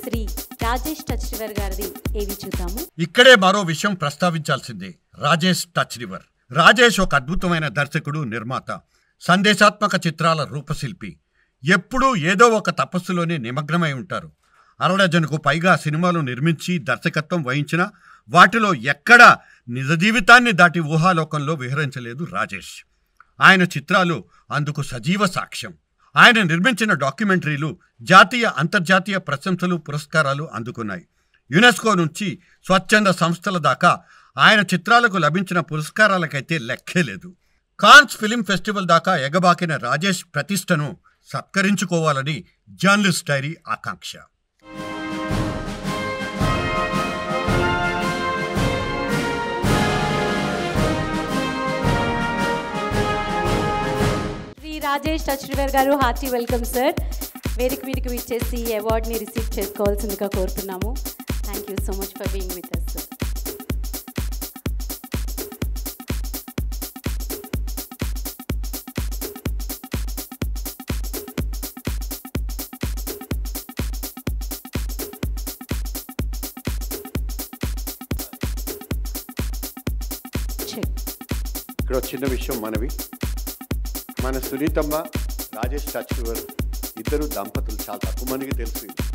Shri Rajesh touch river గారిది ఏవి చూద్దాము ఇక్కడే మరో విషయం ప్రస్తావించాల్సిందే రాజేష్ టచ్ రివర్ రాజేష్ ఒక అద్భుతమైన దర్శకుడు నిర్మాత సందేశాత్మక చిత్రాల రూపశిల్పి ఎప్పుడూ ఏదో ఒక తపస్సులోనే నిమగ్నమై ఉంటారు అరడజనుకు పైగా సినిమాలు నిర్మించి దర్శకత్వం వహించిన వాటిలో ఎక్కడా నిజ జీవితాన్ని దాటి ఊహాలోకంలో విహరించలేదు రాజేష్ ఆయన చిత్రాలు అందుకు సజీవ సాక్ష్యం ఆయన నిర్మించిన డాక్యుమెంటరీలు జాతీయ అంతర్జాతీయ ప్రశంసలు పురస్కారాలు అందుకున్నాయి యునెస్కో నుంచి స్వచ్ఛంద సంస్థల దాకా ఆయన చిత్రాలకు లభించిన పురస్కారాలకైతే లెక్కే లేదు కాన్స్ ఫిలిం ఫెస్టివల్ దాకా ఎగబాకిన రాజేష్ ప్రతిష్టను సత్కరించుకోవాలని జర్నలిస్ట్ డైరీ ఆకాంక్ష శ్రీ రాజేష్ టచ్ రివర్ గారు హార్టీ వెల్కమ్ సార్ వేదిక మీదకి విచ్చేసి ఈ అవార్డ్ని రిసీవ్ చేసుకోవాల్సిందిగా కోరుతున్నాము thank you so much for being with us sir check ఇక్కడ ఒక చిన్న విషయం మనవి మన సునీతమ్మ రాజేష్ టచ్వర్ ఇద్దరు దంపతులు చాలా తక్కువ మందికి తెలుసు ఇది.